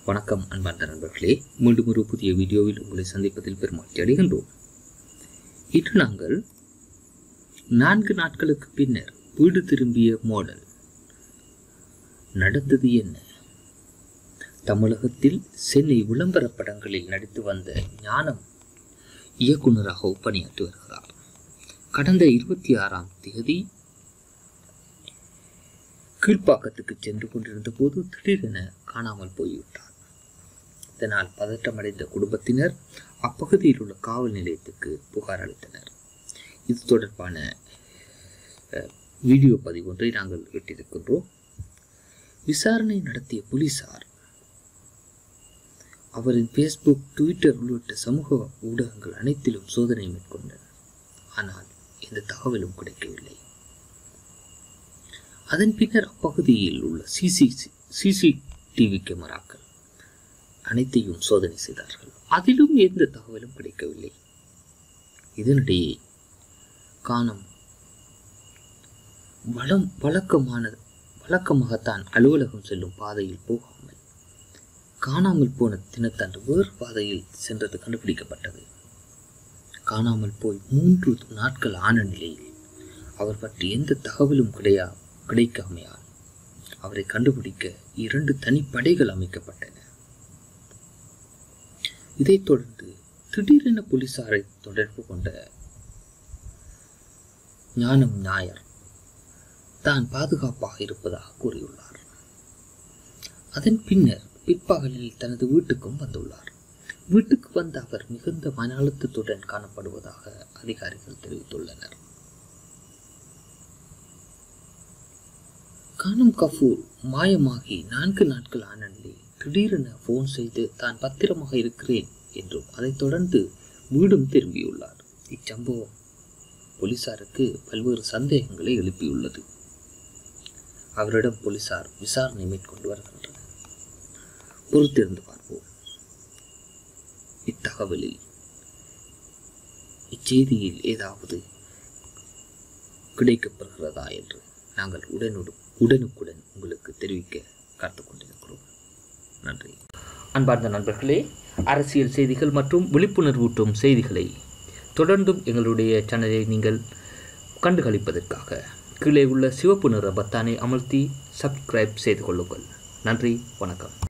வணக்கம் அன்பார்ந்த நண்பர்களே மீண்டும் ஒரு புதிய வீடியோவில் உங்களை சந்திப்பதில் பெருமகிழ்ச்சி அடைகின்றோம் இன்று நாங்கள் நான்கு நாட்களுக்கு பின்னர் வீடு திரும்பிய மோடல் நடந்தது என்ன தமிழகத்தில் சென்னை விளம்பர படங்களில் நடித்து வந்த ஞானம் இயக்குநராக பணியாற்றி வருகிறார் கடந்த இருபத்தி ஆறாம் தேதி கீழ்ப்பாக்கத்துக்கு சென்று கொண்டிருந்த போது திடீரென காணாமல் போய்விட்டார் இதனால் பதற்றமடைந்த குடும்பத்தினர் அப்பகுதியில் உள்ள காவல் நிலையத்துக்கு புகார் அளித்தனர் இது தொடர்பான அஹ், வீடியோ பதிவு ஒன்றை நாங்கள் இட்டிருக்கின்றோம் விசாரணை நடத்திய போலீசார் அவரின் ஃபேஸ்புக் ட்விட்டர் உள்ளிட்ட சமூக ஊடகங்கள் அனைத்திலும் சோதனை மேற்கொண்டனர் ஆனால் எந்த தகவலும் கிடைக்கவில்லை அதன் பின்னர் அப்பகுதியில் உள்ள சிசி சிசிடிவி கேமராக்கள் அனைத்தையும் சோதனை செய்தார்கள் அதிலும் எந்த தகவலும் கிடைக்கவில்லை இதனிடையே காணும் வளம் வழக்கமான வழக்கமாகத்தான் அலுவலகம் செல்லும் பாதையில் போகாமல் காணாமல் போன தினத்தன்று வேறு பாதையில் சென்றது கண்டுபிடிக்கப்பட்டது காணாமல் போய் மூன்று நாட்கள் ஆன நிலையில் அவர் பற்றி எந்த தகவலும் கிடையா கிடைக்காமையால் அவரை கண்டுபிடிக்க இரண்டு தனிப்படைகள் அமைக்கப்பட்டன இதைத் தொடர்ந்து திடீரென போலீசாரை தொடர்பு கொண்ட ஞானம் நாயர் தான் பாதுகாப்பாக இருப்பதாக கூறியுள்ளார் அதன் பின்னர் பிற்பகலில் தனது வீட்டுக்கும் வந்துள்ளார் வீட்டுக்கு வந்த அவர் மிகுந்த மன அழுத்தத்துடன் காணப்படுவதாக அதிகாரிகள் தெரிவித்துள்ளனர் கானும் கஃபூர் மாயமாகி நான்கு நாட்கள் ஆன நிலையில் திடீரென போன் செய்து தான் பத்திரமாக இருக்கிறேன் என்றும் அதைத் தொடர்ந்து வீடும் திரும்பியுள்ளார் இச்சம்பவம் போலீசாருக்கு பல்வேறு சந்தேகங்களை எழுப்பியுள்ளது அவரிடம் போலீசார் விசாரணை மேற்கொண்டு வருகின்றனர் பொறுத்திருந்து பார்ப்போம் இத்தகவலில் இச்செய்தியில் ஏதாவது கிடைக்கப்பெறுகிறதா என்று நாங்கள் உடனுடன் உடனுக்குடன் உங்களுக்கு தெரிவிக்க காத்துக் கொண்டிருக்கிறோம் நன்றி அன்பார்ந்த நண்பர்களே அரசியல் செய்திகள் மற்றும் விழிப்புணர்வூட்டும் செய்திகளை தொடர்ந்தும் எங்களுடைய சேனலை நீங்கள் கண்டுகளிப்பதற்காக கீழே உள்ள சிவப்பு நிற பத்தானை அமர்த்தி சப்ஸ்கிரைப் செய்து கொள்ளுங்கள் நன்றி வணக்கம்